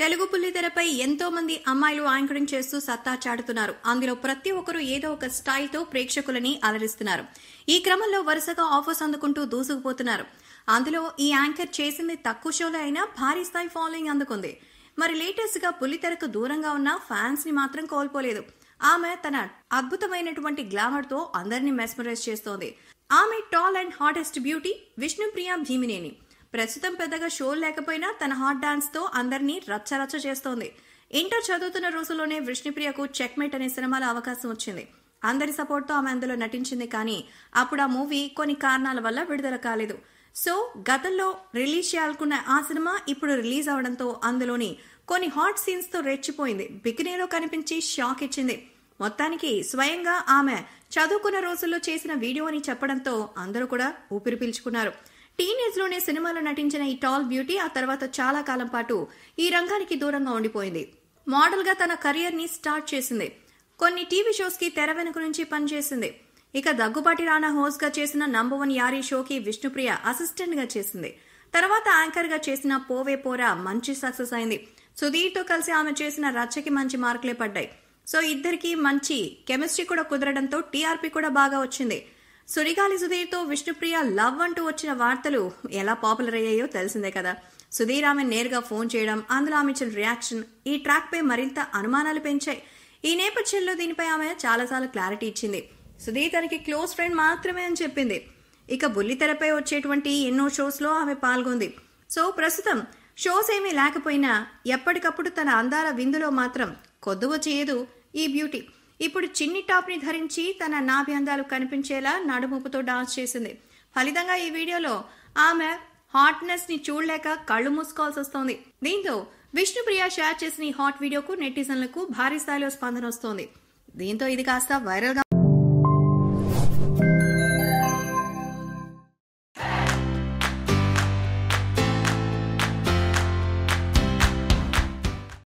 తెలుగు బుల్లితెరపై ఎంతో మంది అమ్మాయిలు యాంకరింగ్ చేస్తూ సత్తా చాటుతున్నారు అందులో ప్రతి ఒక్కరూ ఏదో ఒక స్టైల్తో ప్రేక్షకులని అలరిస్తున్నారు ఈ క్రమంలో వరుసగా ఆఫర్స్ అందుకుంటూ దూసుకుపోతున్నారు అందులో ఈ యాంకర్ చేసింది తక్కువ షోలో అయినా భారీ స్థాయి ఫాలోయింగ్ అందుకుంది మరి లేటెస్ట్ గా బుల్లితెరకు దూరంగా ఉన్న ఫ్యాన్స్ ని మాత్రం కోల్పోలేదు ఆమె తన అద్భుతమైనటువంటి గ్లామర్ తో అందరినీ మెస్మరైజ్ చేస్తోంది ఆమె tall and hottest beauty Vishnupriya Bhimineni ప్రస్తుతం పెద్దగా షో లేకపోయినా తన హాట్ డాన్స్ తో అందరినీ రచ్చరచ్చ చేస్తోంది ఇంటర్ చదువుతున్న రోజుల్లోనే విష్ణుప్రియకు చెక్మేట్ అనే సినిమాలో అవకాశం వచ్చింది అందరి సపోర్ట్ తో ఆమె అందులో నటించింది కానీ అప్పుడు ఆ మూవీ కొన్ని కారణాల వల్ల విడుదల కాలేదు సో గతంలో రిలీజ్ చేయాలనుకున్న ఆ సినిమా ఇప్పుడు రిలీజ్ అవడంతో అందులోని కొన్ని హాట్ సీన్స్ తో రెచ్చిపోయింది బికినీలో కనిపించి షాక్ ఇచ్చింది మొత్తానికి స్వయంగా ఆమె చదువుకున్న రోజుల్లో చేసిన వీడియో అని చెప్పడంతో అందరూ కూడా ఊపిరి పీల్చుకున్నారు టీనేజ్ లోనే సినిమాలో నటించిన ఈ టాల్ బ్యూటీ ఆ తర్వాత చాలా కాలం పాటు ఈ రంగానికి దూరంగా ఉండిపోయింది మోడల్ గా తన కెరియర్ ని స్టార్ట్ చేసింది కొన్ని టీవీ షోస్ కి తెర వెనుక నుంచి పనిచేసింది ఇక దగ్గుబాటి రాణా హోస్ట్ గా చేసిన నంబర్ వన్ యారీ షోకి విష్ణుప్రియ అసిస్టెంట్ గా చేసింది తర్వాత యాంకర్ గా చేసిన పోవే పోరా మంచి సక్సెస్ అయింది సుధీర్ తో కలిసి ఆమె చేసిన రచ్చకి మంచి మార్కులే పడ్డాయి సో ఇద్దరికి మంచి కెమిస్ట్రీ కూడా కుదరడంతో టీఆర్పీ కూడా బాగా వచ్చింది సుడిగాలి సుధీర్తో విష్ణుప్రియ లవ్ అంటూ వచ్చిన వార్తలు ఎలా పాపులర్ అయ్యాయో తెలిసిందే కదా సుధీర్ ఆమె నేరుగా ఫోన్ చేయడం అందులో ఆమె ఇచ్చిన రియాక్షన్ ఈ ట్రాక్ పై మరింత అనుమానాలు పెంచాయి ఈ నేపథ్యంలో దీనిపై ఆమె చాలాసార్లు క్లారిటీ ఇచ్చింది సుధీర్ తనకి క్లోజ్ ఫ్రెండ్ మాత్రమే అని చెప్పింది ఇక బుల్లితెరపై వచ్చేటువంటి ఎన్నో షోస్ లో ఆమె పాల్గొంది సో ప్రస్తుతం షోస్ ఏమీ లేకపోయినా ఎప్పటికప్పుడు తన అందాల విందులో మాత్రం కొద్దువ చేయదు ఈ బ్యూటీ ఇప్పుడు చిన్ని టాప్ ని ధరించి తన నాభి అందాలు కనిపించేలా నడుముపుతో డాన్స్ చేసింది ఫలితంగా ఈ వీడియోలో ఆమె హాట్నెస్ ని చూడలేక కళ్ళు మూసుకోవాల్సి వస్తోంది దీంతో విష్ణుప్రియ షేర్ చేసిన ఈ హాట్ వీడియోకు నెటిజన్లకు భారీ స్థాయిలో స్పందన వస్తోంది దీంతో ఇది కాస్త వైరల్ గా